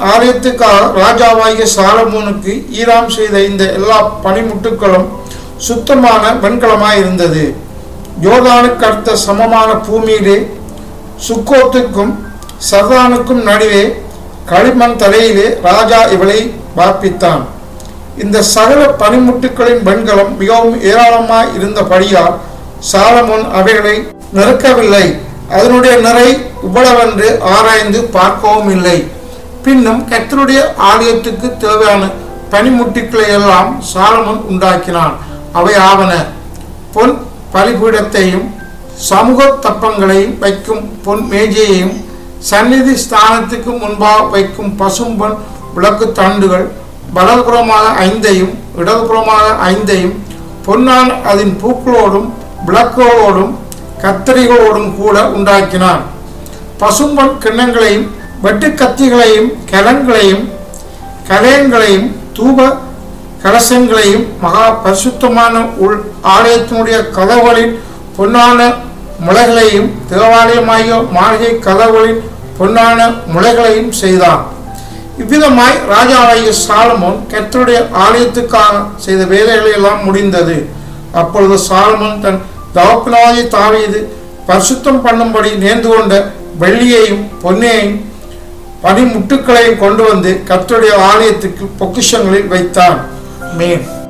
ஆலயத்துக்காக ராஜாவாகிய சாலமோனுக்கு ஈராம் செய்த இந்த எல்லா பனிமுட்டுக்களும் சுத்தமான வெண்கலமாய் இருந்தது யோர்தானுக்கு அடுத்த சமமான பூமியிலே சுக்கோத்துக்கும் சர்தானுக்கும் நடுவே களிமண் தலையிலே ராஜா இவளை வார்ப்பித்தான் இந்த சகல பனிமுட்டுக்களின் வெண்கலம் மிகவும் ஏராளமாய் இருந்தபடியால் சாலமோன் அவைகளை நிறுக்கவில்லை அதனுடைய நிறை இவ்வளவென்று ஆராய்ந்து பார்க்கவும் இல்லை பின்னும் கர்த்தருடைய ஆலயத்துக்கு தேவையான பனிமுட்டுக்களை எல்லாம் சாலமோன் உண்டாக்கினான் அவை ஆவன பொன் பலிபீடத்தையும் சமூக தப்பங்களையும் வைக்கும் பொன் மேஜையையும் சந்நிதி ஸ்தானத்துக்கு முன்பாக வைக்கும் பசும்பொன் விளக்கு தண்டுகள் வலதுபுறமாக ஐந்தையும் இடதுபுறமாக ஐந்தையும் பொன்னான் அதன் பூக்களோடும் விளக்குகளோடும் கத்தரிகளோடும் கூட உண்டாக்கினான் பசும்பொன் கிண்ணங்களையும் வெட்டு கத்திகளையும் கலங்களையும் கலயங்களையும் தூப கலசங்களையும் மகா பரிசுத்தமான உள் ஆலயத்தினுடைய கதவுகளின் பொன்னான முளைகளையும் தேவாலயமாகிய மாளிகை கதவுகளின் பொன்னான முளைகளையும் செய்தான் இவ்விதமாய் ராஜாவாகிய சாலமோன் கர்த்தருடைய ஆலயத்துக்காக செய்த வேலைகளை எல்லாம் முடிந்தது அப்பொழுது சாலமோன் தன் தகப்பனாகிய தாவீது பரிசுத்தம் பண்ணும்படி நேர்ந்து கொண்ட வெள்ளியையும் பொன்னையும் பனிமுட்டுக்களையும் கொண்டு வந்து கர்த்தருடைய ஆலயத்துக்கு பொக்கிஷங்களில் வைத்தான் மேன்